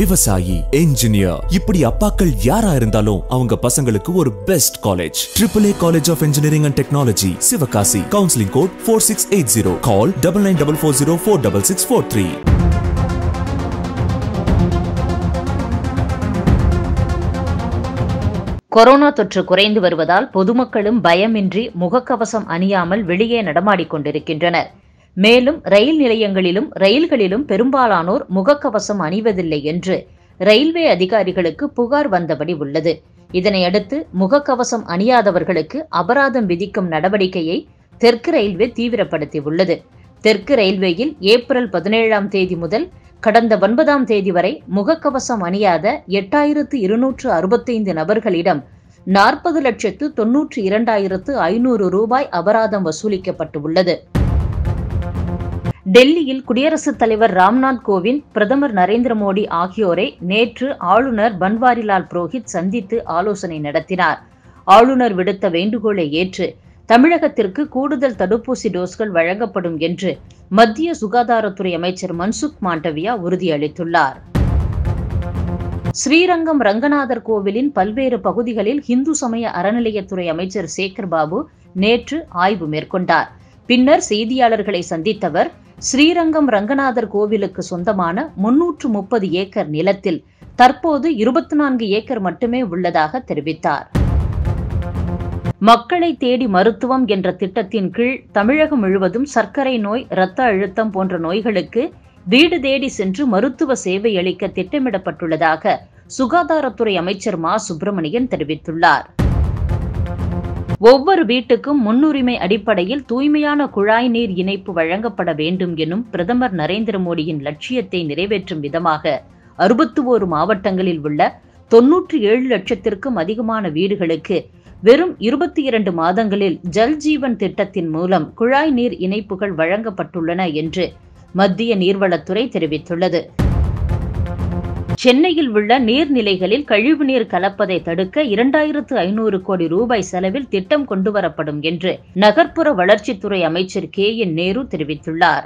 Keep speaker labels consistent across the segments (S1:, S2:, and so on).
S1: விவசாயி என்ஜினியர் இப்படி அப்பாக்கள் யாரா இருந்தாலும் அவங்க பசங்களுக்கு ஒரு best college triple A college of engineering and technology Sivakasi counselling code four six eight zero call double nine double four zero four double six four three
S2: corona தொற்று குறைந்து வருவதால் பொதுமக்களும் பயமின்றி முகக்கவசம் அணியாமல் வெளியே நடமாடிக் கொண்டிருக்கின்றனர் மேலும் ரயில் நிலையங்களிலும் ரயில்களிலும் பெரும்பாலானோர் முகக்கவசம் அணிவதில்லை என்று ரயில்வே அதிகாரிகளுக்கு புகார் வந்தபடி உள்ளது இதனையடுத்து முகக்கவசம் அணியாதவர்களுக்கு அபராதம் விதிக்கும் நடவடிக்கையை தெற்கு ரயில்வே தீவிரப்படுத்தியுள்ளது தெற்கு ரயில்வேயில் ஏப்ரல் பதினேழாம் தேதி முதல் கடந்த ஒன்பதாம் தேதி வரை முகக்கவசம் அணியாத எட்டாயிரத்து இருநூற்று அறுபத்தைந்து நபர்களிடம் நாற்பது லட்சத்து தொன்னூற்று இரண்டாயிரத்து ஐநூறு ரூபாய் அபராதம் வசூலிக்கப்பட்டு உள்ளது டெல்லியில் குடியரசுத் தலைவர் ராம்நாத் கோவிந்த் பிரதமர் நரேந்திர மோடி ஆகியோரை நேற்று ஆளுநர் பன்வாரிலால் புரோஹித் சந்தித்து ஆலோசனை நடத்தினார் ஆளுநர் விடுத்த வேண்டுகோளை ஏற்று தமிழகத்திற்கு கூடுதல் தடுப்பூசி டோஸ்கள் வழங்கப்படும் என்று மத்திய சுகாதாரத்துறை அமைச்சர் மன்சுக் மாண்டவியா உறுதியளித்துள்ளார் ஸ்ரீரங்கம் ரங்கநாதர் கோவிலின் பல்வேறு பகுதிகளில் இந்து சமய அறநிலையத்துறை அமைச்சர் சேகர் பாபு நேற்று ஆய்வு மேற்கொண்டார் பின்னர் செய்தியாளர்களை சந்தித்தவர் ஸ்ரீரங்கம் ரங்கநாதர் கோவிலுக்கு சொந்தமான முன்னூற்று முப்பது ஏக்கர் நிலத்தில் தற்போது இருபத்தி நான்கு ஏக்கர் மட்டுமே உள்ளதாக தெரிவித்தார் மக்களை தேடி மருத்துவம் என்ற திட்டத்தின் கீழ் தமிழகம் முழுவதும் சர்க்கரை நோய் இரத்த அழுத்தம் போன்ற நோய்களுக்கு வீடு தேடி சென்று மருத்துவ சேவை அளிக்க திட்டமிடப்பட்டுள்ளதாக சுகாதாரத்துறை அமைச்சர் மா சுப்பிரமணியன் தெரிவித்துள்ளார் ஒவ்வொரு வீட்டுக்கும் முன்னுரிமை அடிப்படையில் தூய்மையான குழாய் நீர் இணைப்பு வழங்கப்பட வேண்டும் எனும் பிரதமர் நரேந்திர மோடியின் லட்சியத்தை நிறைவேற்றும் விதமாக அறுபத்தி ஓரு மாவட்டங்களில் உள்ள தொன்னூற்றி ஏழு லட்சத்திற்கும் அதிகமான வீடுகளுக்கு வெறும் இருபத்தி இரண்டு மாதங்களில் ஜல் ஜீவன் திட்டத்தின் மூலம் குழாய் நீர் இணைப்புகள் வழங்கப்பட்டுள்ளன என்று மத்திய நீர்வளத்துறை தெரிவித்துள்ளது சென்னையில் உள்ள நீர்நிலைகளில் கழிவுநீர் கலப்பதை தடுக்க இரண்டாயிரத்து ஐநூறு கோடி ரூபாய் செலவில் திட்டம் கொண்டுவரப்படும் என்று நகர்ப்புற வளர்ச்சித்துறை அமைச்சர் கே என் நேரு தெரிவித்துள்ளார்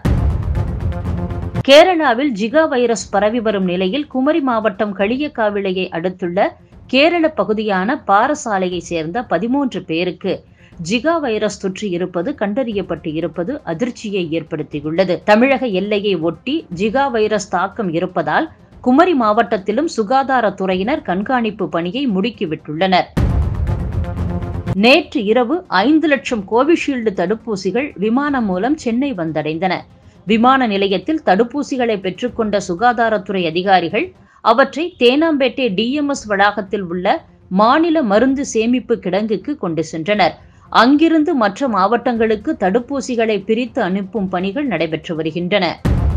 S2: கேரளாவில் ஜிகா வைரஸ் பரவி வரும் நிலையில் குமரி மாவட்டம் களியக்காவிளையை அடுத்துள்ள கேரள பகுதியான பாரசாலையை சேர்ந்த பதிமூன்று பேருக்கு ஜிகா வைரஸ் தொற்று இருப்பது கண்டறியப்பட்டு இருப்பது அதிர்ச்சியை ஏற்படுத்தியுள்ளது தமிழக எல்லையை ஒட்டி ஜிகா வைரஸ் தாக்கம் இருப்பதால் குமரி மாவட்டத்திலும் சுகாதாரத்துறையினர் கண்காணிப்பு பணியை முடுக்கிவிட்டுள்ளனர் நேற்று இரவு ஐந்து லட்சம் கோவிஷீல்டு தடுப்பூசிகள் விமானம் மூலம் சென்னை வந்தடைந்தன விமான நிலையத்தில் தடுப்பூசிகளை பெற்றுக்கொண்ட சுகாதாரத்துறை அதிகாரிகள் அவற்றை தேனாம்பேட்டை டிஎம்எஸ் வளாகத்தில் உள்ள மாநில மருந்து சேமிப்பு கிடங்குக்கு கொண்டு சென்றனர் அங்கிருந்து மற்ற மாவட்டங்களுக்கு தடுப்பூசிகளை பிரித்து அனுப்பும் பணிகள் நடைபெற்று வருகின்றன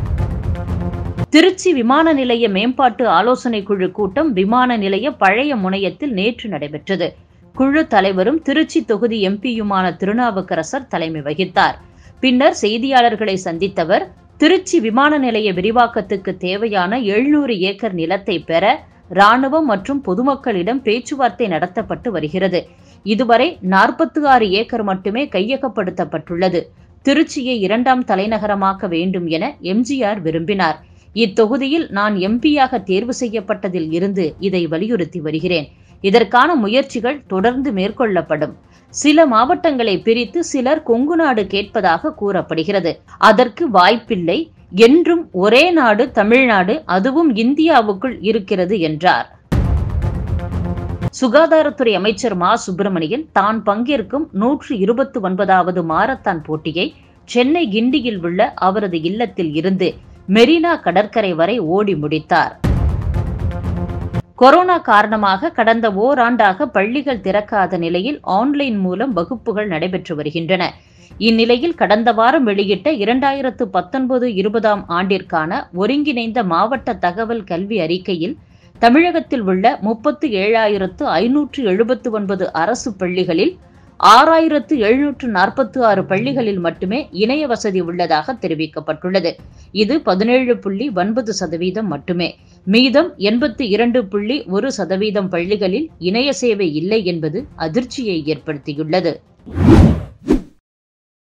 S2: திருச்சி விமான நிலைய மேம்பாட்டு ஆலோசனை குழு கூட்டம் விமான நிலைய பழைய முனையத்தில் நேற்று நடைபெற்றது குழு தலைவரும் திருச்சி தொகுதி எம்பியுமான திருநாவுக்கரசர் தலைமை வகித்தார் பின்னர் செய்தியாளர்களை சந்தித்தவர் திருச்சி விமான நிலைய விரிவாக்கத்துக்கு தேவையான எழுநூறு ஏக்கர் நிலத்தை பெற ராணுவம் மற்றும் பொதுமக்களிடம் பேச்சுவார்த்தை நடத்தப்பட்டு வருகிறது இதுவரை நாற்பத்தி ஆறு ஏக்கர் மட்டுமே கையகப்படுத்தப்பட்டுள்ளது திருச்சியை இரண்டாம் தலைநகரமாக்க வேண்டும் என எம்ஜிஆர் விரும்பினார் இத்தொகுதியில் நான் எம்பியாக தேர்வு செய்யப்பட்டதில் இருந்து இதை வலியுறுத்தி வருகிறேன் இதற்கான முயற்சிகள் தொடர்ந்து மேற்கொள்ளப்படும் சில மாவட்டங்களை பிரித்து சிலர் கொங்கு நாடு கேட்பதாக கூறப்படுகிறது அதற்கு வாய்ப்பில்லை என்றும் ஒரே நாடு தமிழ்நாடு அதுவும் இந்தியாவுக்குள் இருக்கிறது என்றார் சுகாதாரத்துறை அமைச்சர் மா சுப்பிரமணியன் தான் பங்கேற்கும் நூற்று இருபத்தி ஒன்பதாவது மாரத்தான் போட்டியை சென்னை கிண்டியில் உள்ள அவரது இல்லத்தில் இருந்து மெரினா கடற்கரை வரை ஓடி முடித்தார் கொரோனா காரணமாக கடந்த ஓராண்டாக பள்ளிகள் திறக்காத நிலையில் ஆன்லைன் மூலம் வகுப்புகள் நடைபெற்று வருகின்றன இந்நிலையில் கடந்த வாரம் வெளியிட்ட இரண்டாயிரத்து பத்தொன்பது இருபதாம் ஆண்டிற்கான ஒருங்கிணைந்த மாவட்ட தகவல் கல்வி அறிக்கையில் தமிழகத்தில் உள்ள முப்பத்து ஏழாயிரத்து ஐநூற்று எழுபத்து ஒன்பது அரசு பள்ளிகளில் ஆறாயிரத்து எழுநூற்று நாற்பத்தி ஆறு பள்ளிகளில் மட்டுமே இணைய வசதி உள்ளதாக தெரிவிக்கப்பட்டுள்ளது இது பதினேழு புள்ளி ஒன்பது சதவீதம் மட்டுமே மீதம் எண்பத்தி இரண்டு புள்ளி ஒரு சதவீதம் பள்ளிகளில் இணைய சேவை இல்லை என்பது அதிர்ச்சியை ஏற்படுத்தியுள்ளது